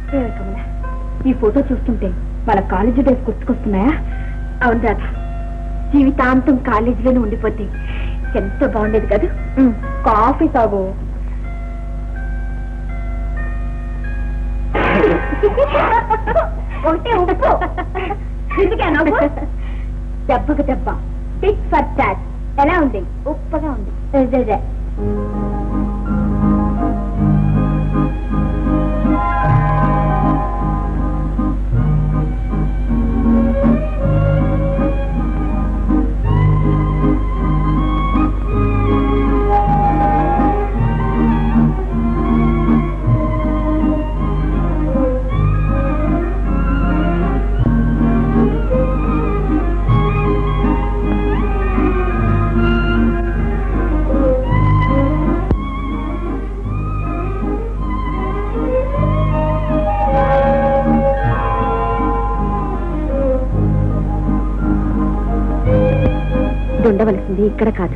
ఏమే కమల ఈ ఫోటో చూస్తుంటే మన కాలేజీ డేస్ గుర్తుకొస్తున్నాయా అవును రాధ జీవితాంతం కాలేజీలోనే ఉండిపోతే ఎంత బాగుండేది కదా కాఫీ తాగు ఒకటే ఉప్పు ఎందుకే నవ్వు దెబ్బకు దెబ్బ టిక్ ఫర్ టాట్ ఎలా ఉంది ఉప్పగా ఉంది అదే, అదే. ఇది ఉండవలసింది ఇక్కడ కాదు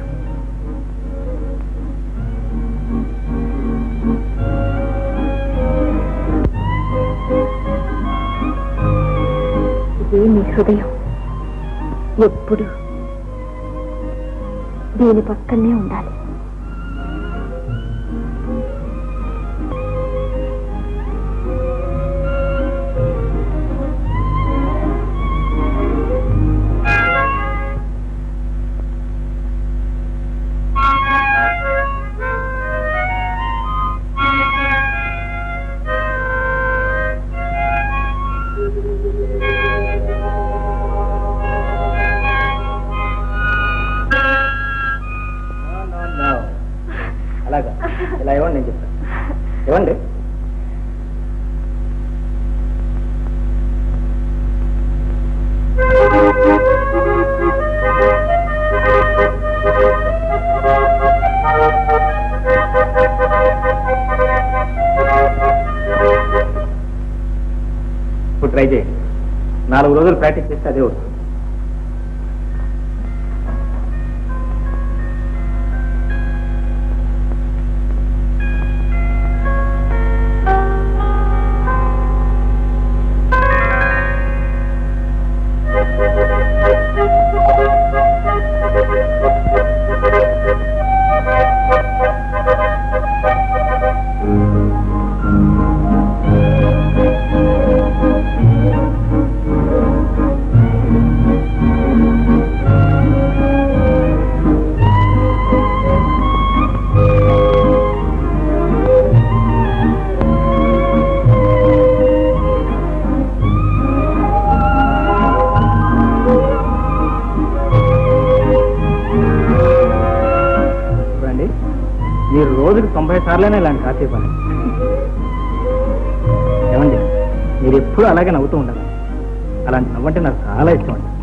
ఇది నీ హృదయం ఎప్పుడు దీని పక్కనే ఉండాలి అలాగా ఇలా ఇవ్వండి నేను చెప్తాను ఇవ్వండి ఇప్పుడు ట్రై చేయండి నాలుగు రోజులు ప్రాక్టీస్ చేస్తే అదే వస్తుంది చూడండి మీరు రోజుకి తొంభై సార్లైనా ఇలాంటి కాసే పని ఏమండి మీరు ఎప్పుడు అలాగే నవ్వుతూ ఉండాలి అలాంటి నవ్వంటే నాకు చాలా ఇష్టం అండి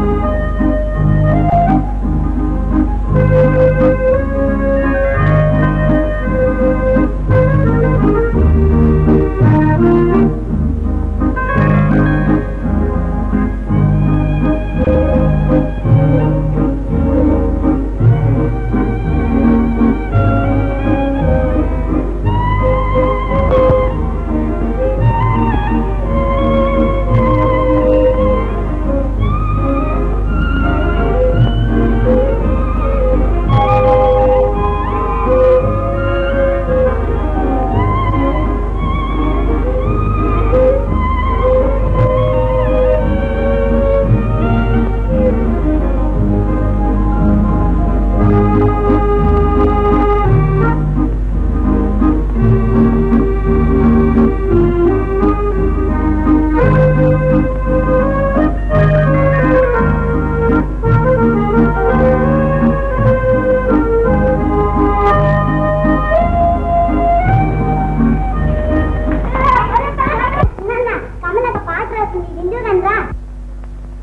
ఆ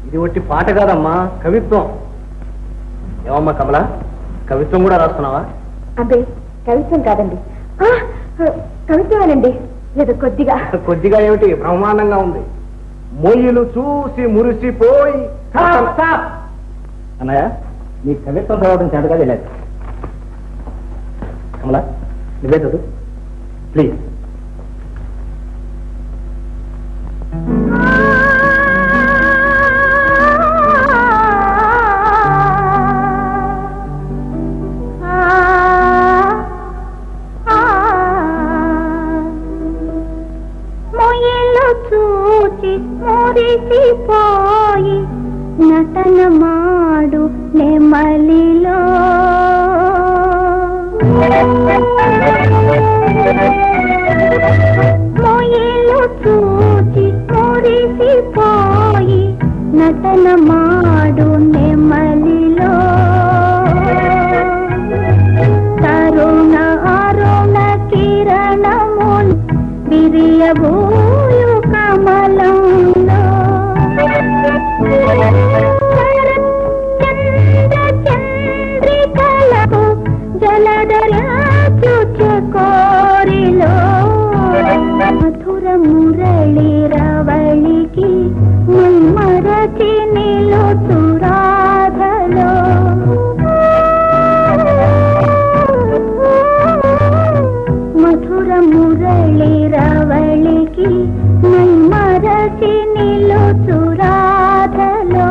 ఇది ఒట్టి పాట కాదమ్మా కవిత్వం ఏమమ్మా కమల కవిత్వం కూడా రాస్తున్నావా అబ్బే కవిత్వం కాదండి ఆ, కవిత్వమేనండి ఏదో కొద్దిగా కొద్దిగా ఏమిటి బ్రహ్మాండంగా ఉంది మొయ్యిలు చూసి మురిసిపోయి అన్నయ్య నీ కవిత్వం చదవడం చేతగా తెలియదు కమల నువ్వే చదువు ప్లీజ్ మొయ్యలు చూచి మురిసిపోయి నటన మాడు నెమలిలో మొయ్యలు చూచి మురిసిపోయి నటన మాడు నెమలిలో తరుణ అరుణ కిరణములు విరియబోయు కమలంలో చంద్ర చంద్రికలకు జలధరాచుచు కోరిలో మధుర మురళి రవళికి మరచి నిలుచురాధలో మధుర మురళి రవళికి మరచి నిలుచురాధలో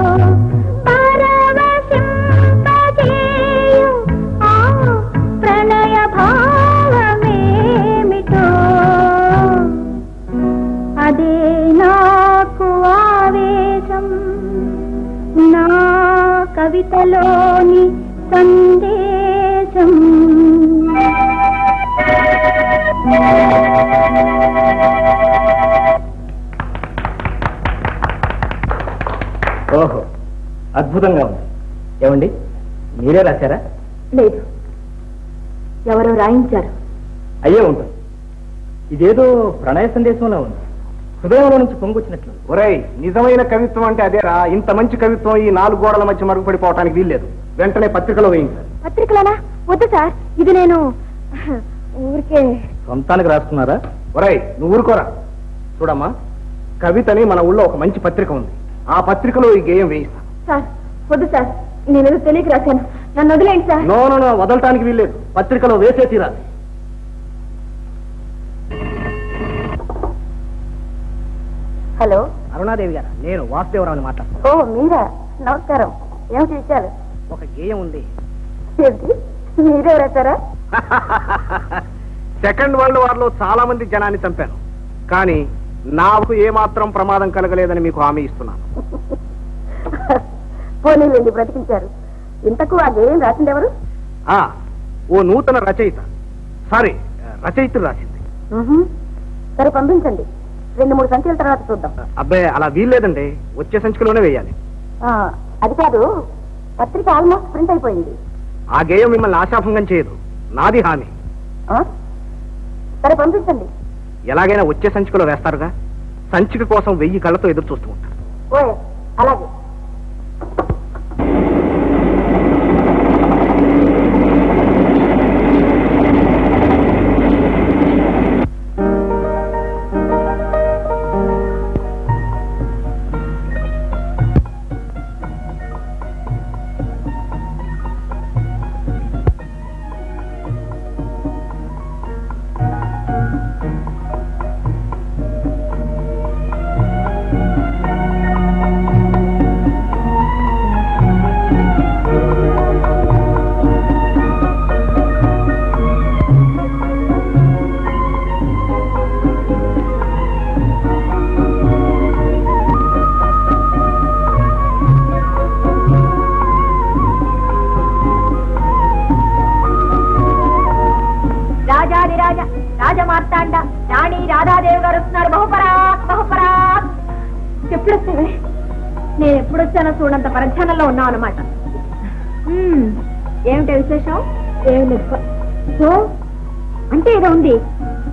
పరవశింపజేయు ఆ ప్రణయ భావమేమిటో అదే నాకు ఆవేశం నా కవితలోని సందేశం ఓహో అద్భుతంగా ఉంది ఏమండి మీరే రాశారా లేదు ఎవరో రాయించారు అయ్యే ఉంటుంది ఇదేదో ప్రణయ సందేశంలో ఉంది హృదయంలో నుంచి పొంగొచ్చినట్లు ఒరేయ్ నిజమైన కవిత్వం అంటే అదేరా ఇంత మంచి కవిత్వం ఈ నాలుగు గోడల మధ్య మరుగుపడిపోవటానికి వీల్లేదు వెంటనే పత్రికలో వేయించారు పత్రికలోనా వద్దు సార్ ఇది నేను ఊరికే సొంతానికి రాసుకున్నారా ఒరేయ్ నువ్వు ఊరుకోరా చూడమ్మా కవితని మన ఊళ్ళో ఒక మంచి పత్రిక ఉంది ఆ పత్రికలో ఈ గేయం వేయిస్తా సార్ వద్దు సార్ నేను ఏదో తెలియక రాశాను నన్ను వదిలేండి సార్ నో నో నో వదలటానికి వీల్లేదు పత్రికలో వేసే తీరాలి హలో అరుణాదేవి గారు నేను వాసుదేవరావుని మాట్లాడుతాను ఓ మీరా నమస్కారం ఏమిటి విషయాలు ఒక గేయం ఉంది ఏంటి మీరే రాశారా సెకండ్ వరల్డ్ వార్ లో చాలా మంది జనాన్ని చంపాను కానీ నాకు ఏమాత్రం ప్రమాదం కలగలేదని మీకు హామీ ఇస్తున్నాను పోనీలేండి బ్రతికించారు ఇంతకు ఆ గేయం రాసింది ఎవరు ఆ ఓ నూతన రచయిత సారీ రచయిత రాసింది సరే పంపించండి రెండు మూడు సంఖ్యల తర్వాత చూద్దాం అబ్బాయి అలా వీల్లేదండి వచ్చే సంచికలోనే వేయాలి ఆ, అది కాదు పత్రిక ఆల్మోస్ట్ ప్రింట్ అయిపోయింది ఆ గేయం మిమ్మల్ని ఆశాభంగం చేయదు నాది హామీ ఆ? సరే పంపించండి ఎలాగైనా వచ్చే సంచికలో వేస్తారుగా సంచిక కోసం వెయ్యి కళ్ళతో ఎదురు చూస్తూ ఉంటారు ఓ అలాగే రాజాదిరాజ రాజమార్తాండ రాణి రాధాదేవి గారు వస్తున్నారు బహుపరాక్ బహుపరాక్ ఎప్పుడొచ్చావే నేను ఎప్పుడొచ్చానో చూడంత పరధ్యానంలో ఉన్నావు అనమాట ఏమిటి విశేషం ఏం లేదు ఓ అంటే ఏదో ఉంది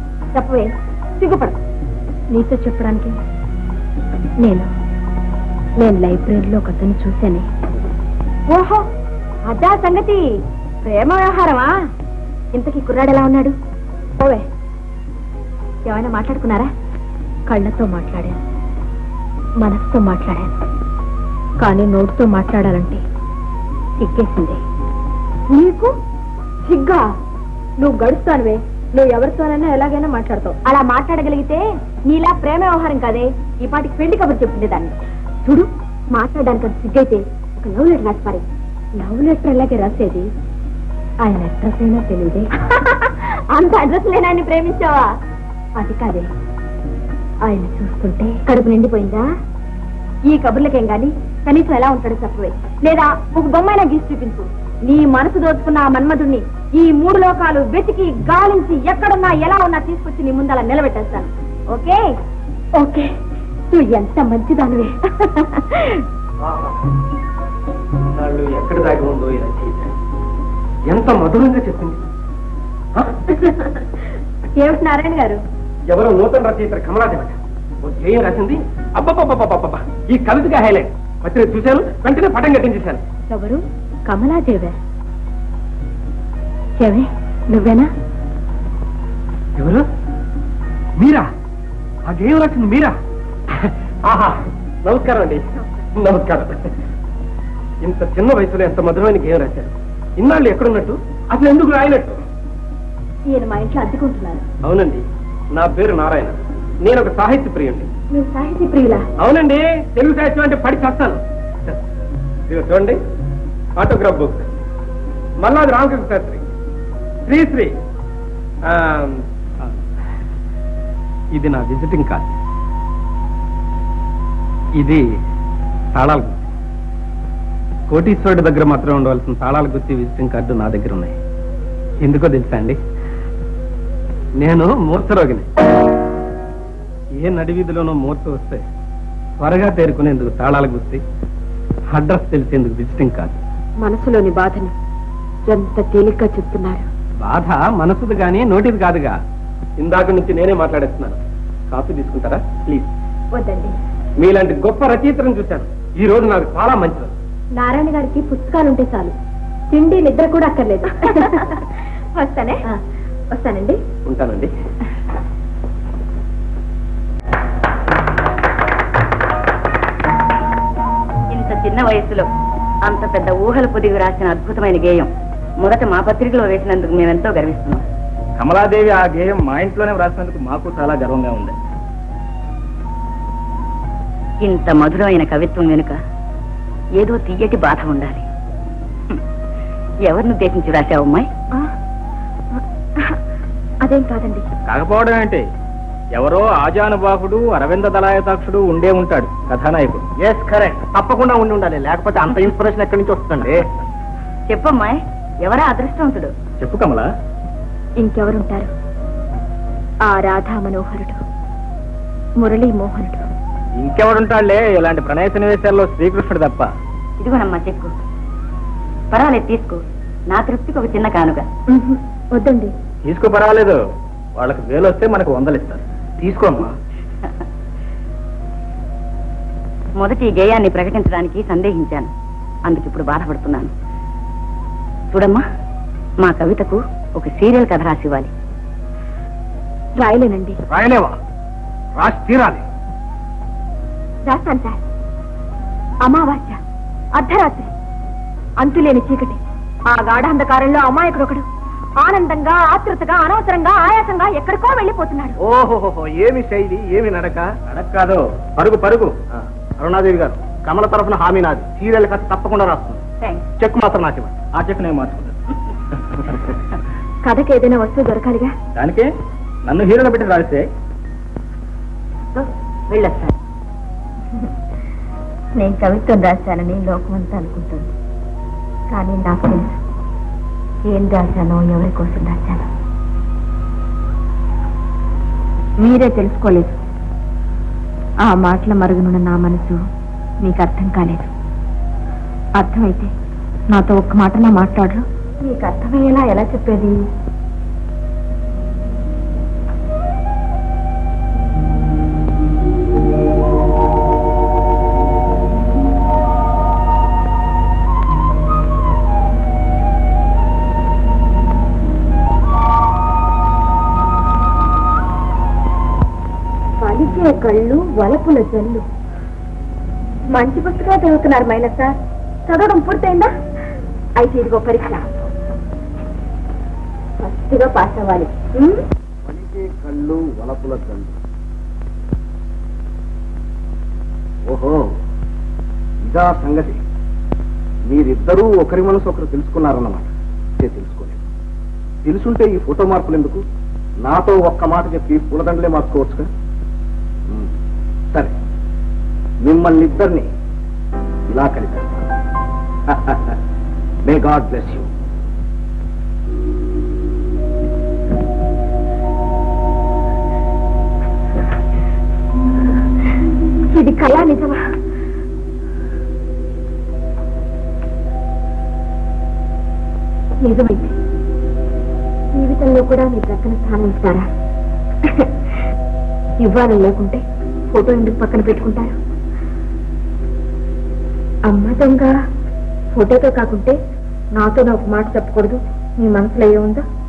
చెప్పవే సిగ్గుపడ నీతో చెప్పడానికి నేను నేను లైబ్రరీలో ఒక అతను చూశానే ఓహో అదా సంగతి ప్రేమ వ్యవహారమా ఇంతకీ కుర్రాడు ఎలా ఉన్నాడు ఓవే ఏమైనా మాట్లాడుకున్నారా కళ్ళతో మాట్లాడాను మనసుతో మాట్లాడాను కానీ నోటితో మాట్లాడాలంటే సిగ్గేసింది నీకు సిగ్గా నువ్వు గడుస్తానువే నువ్వు ఎవరితోనైనా ఎలాగైనా మాట్లాడతావు అలా మాట్లాడగలిగితే నీలా ప్రేమ వ్యవహారం కాదే ఈ పాటికి పెళ్లి కబురు చెప్పుండేదాన్ని చూడు మాట్లాడడానికి అంత సిగ్గైతే ఒక లవ్ లెటర్ రాసి పారే లవ్ లెటర్ ఎలాగే రాసేది ఆయన అడ్రస్ అయినా తెలియదే అంత అడ్రస్ లేనాన్ని ప్రేమించావా అది కాదే ఆయన చూస్తుంటే కడుపు నిండిపోయిందా ఈ కబుర్లకేం గాని కనీసం ఎలా ఉంటాడో చెప్పవే లేదా ఒక బొమ్మైనా గీసి చూపించు నీ మనసు దోచుకున్న ఆ మన్మధుణ్ణి ఈ మూడు లోకాలు వెతికి గాలించి ఎక్కడున్నా ఎలా ఉన్నా తీసుకొచ్చి నీ ముందల నిలబెట్టేస్తాను ఓకే ఓకే నువ్వు ఎంత మంచిదానివే వాళ్ళు ఎక్కడ దాగి ఉందో ఈ రచయిత ఎంత మధురంగా చెప్పింది ఆ? ఏమిటి నారాయణ గారు ఎవరో నూతన రచయిత కమలాదేవట ఓ ధ్యేయం రాసింది అబ్బబ్బబ్బబ్బబ్బబ్బ ఈ కవితగా హైలైట్ వచ్చిన చూశాను వెంటనే పటం కట్టించేశాను ఎవరు కమలాదేవే చెవే నువ్వేనా ఎవరు మీరా ఆ గేయం రాసింది మీరా ఆహా నమస్కారం అండి నమస్కారం ఇంత చిన్న వయసులో ఎంత మధురమైన గేయం రాశారు ఇన్నాళ్ళు ఎక్కడున్నట్టు అసలు ఎందుకు రాయనట్టు ఈయన మా ఇంట్లో అద్దెకుంటున్నారు అవునండి నా పేరు నారాయణ నేను ఒక సాహిత్య ప్రియుణ్ణి మీరు సాహితీ ప్రియులా అవునండి తెలుగు సాహిత్యం అంటే పడి చేస్తాను ఇదిగో చూడండి ఆటోగ్రాఫ్ బుక్ మల్లాది రామకృష్ణ శాస్త్రి శ్రీశ్రీ ఆ, ఇది నా విజిటింగ్ కార్డ్ ఇది తాళాల గుత్తి కోటీశ్వరుడి దగ్గర మాత్రం ఉండవలసిన తాళాల గుత్తి విజిటింగ్ కార్డు నా దగ్గర ఉన్నాయి ఎందుకో తెలుసా అండి నేను మూర్ఛరోగిని ఏ నడివీధిలోనో మూర్ఛ వస్తే త్వరగా తేరుకునేందుకు తాళాల గుర్తి అడ్రస్ తెలిసేందుకు విజిటింగ్ కార్డు మనసులోని బాధని ఎంత తేలిగ్గా చెప్తున్నారు బాధ మనసుది గాని నోటిది కాదుగా ఇందాక నుంచి నేనే మాట్లాడేస్తున్నాను కాఫీ తీసుకుంటారా ప్లీజ్ వద్దండి మీలాంటి గొప్ప రచయితలను చూశాను ఈ రోజు నాకు చాలా మంచిది నారాయణ గారికి పుస్తకాలు ఉంటే చాలు తిండి నిద్ర కూడా అక్కర్లేదు వస్తానే వస్తానండి ఉంటానండి ఇంత చిన్న వయసులో అంత పెద్ద ఊహల పొదిగి రాసిన అద్భుతమైన గేయం మొదట మా పత్రికలో వేసినందుకు మేమెంతో గర్విస్తున్నాం కమలాదేవి ఆ గేయం మా ఇంట్లోనే వ్రాసినందుకు మాకు చాలా గర్వంగా ఉంది ఇంత మధురమైన కవిత్వం వెనుక ఏదో తీయటి బాధ ఉండాలి హ్మ్. ఎవరిని ఉద్దేశించి రాశావు అమ్మాయి ఆ, అదేం కాదండి కాకపోవడం ఏంటి ఎవరో ఆజానుబాహుడు అరవింద దళాయతాక్షుడు ఉండే ఉంటాడు కథానాయకుడు ఎస్ కరెక్ట్ తప్పకుండా ఉండి ఉండాలి లేకపోతే అంత ఇన్స్పిరేషన్ ఎక్కడి నుంచి వస్తుందండి చెప్పమ్మాయి ఎవరా అదృష్టవంతుడు చెప్పు కమల ఇంకెవరుంటారు ఆ రాధా మనోహరుడు మురళీ మోహనుడు ఇంకెవడుంటాడులే ఇలాంటి ప్రణయ సన్నివేశాల్లో శ్రీకృష్ణుడు తప్ప ఇదిగోనమ్మా చెక్కు పర్వాలేదు తీసుకో నా తృప్తికి ఒక చిన్న కానుక ఉహు, వద్దండి తీసుకో పర్వాలేదు వాళ్ళకి వేలు వస్తే మనకు వందలు ఇస్తారు తీసుకోమ్మా మొదటి ఈ గేయాన్ని ప్రకటించడానికి సందేహించాను అందుకు ఇప్పుడు బాధపడుతున్నాను చూడమ్మా మా కవితకు ఒక సీరియల్ కథ రాసివ్వాలి రాయలేనండి రాయలేవా రాసి తీరాలి రాస్తాను సార్ అమావాస్య అర్ధరాత్రి అంతులేని చీకటి ఆ గాఢాంధకారంలో అమాయకుడు ఒకడు ఆనందంగా ఆతృతగా అనవసరంగా ఆయాసంగా ఎక్కడికో వెళ్ళిపోతున్నాడు ఓహోహో ఏమి శైలి ఏమి నడక నడక కాదు పరుగు పరుగు అరుణాదేవి గారు కమల తరఫున హామీ నాది సీరియల్ కథ తప్పకుండా రాస్తుంది థ్యాంక్స్ చెక్ మాత్రం నాకు ఇవ్వండి ఆ చెక్ నేను మార్చుకుంటాను కథకి ఏదైనా వస్తువు దొరకాలిగా దానికే నన్ను హీరోగా పెట్టి రాస్తే వెళ్ళొస్తాను నేను కవిత్వం రాశానని లోకమంతా అనుకుంటుంది కానీ నాకు తెలుసు ఏం రాశానో ఎవరి కోసం రాశానో మీరే తెలుసుకోలేదు ఆ మాటల మరుగునున్న నా మనసు మీకు అర్థం కాలేదు అర్థమైతే నాతో ఒక్క మాట నా మాట్లాడరు మీకు అర్థమయ్యేలా ఎలా చెప్పేది వణికే కళ్ళు వలపుల జల్లు మంచి పుస్తకాలు చదువుతున్నారు మైల సార్ చదవడం పూర్తయిందా అయితే ఇదిగో పరీక్ష ఫస్ట్గా పాస్ అవ్వాలి ఉమ్? పలికే కళ్ళు వలపుల కళ్ళు ఓహో ఇదా సంగతి మీరిద్దరూ ఒకరి మనసు ఒకరు తెలుసుకున్నారన్నమాట అయితే తెలుసుకోలేదు తెలుసుంటే ఈ ఫోటో మార్పులు ఎందుకు నాతో ఒక్క మాట చెప్పి పూలదండలే మార్చుకోవచ్చుగా ఉమ్, సరే మిమ్మల్ని ఇద్దరిని ఇలా కలిపారు మే గాడ్ బ్లెస్ యూ ఇది కళా నిజమా నిజమైంది జీవితంలో కూడా మీ ప్రక్కన స్థానం ఇస్తారా ఇవ్వాలని లేకుంటే ఫోటో ఎందుకు పక్కన పెట్టుకుంటారు అమ్మ దొంగ ఫోటోతో కాకుంటే నాతో ఒక మాట చెప్పకూడదు మీ మనసులో ఏముందో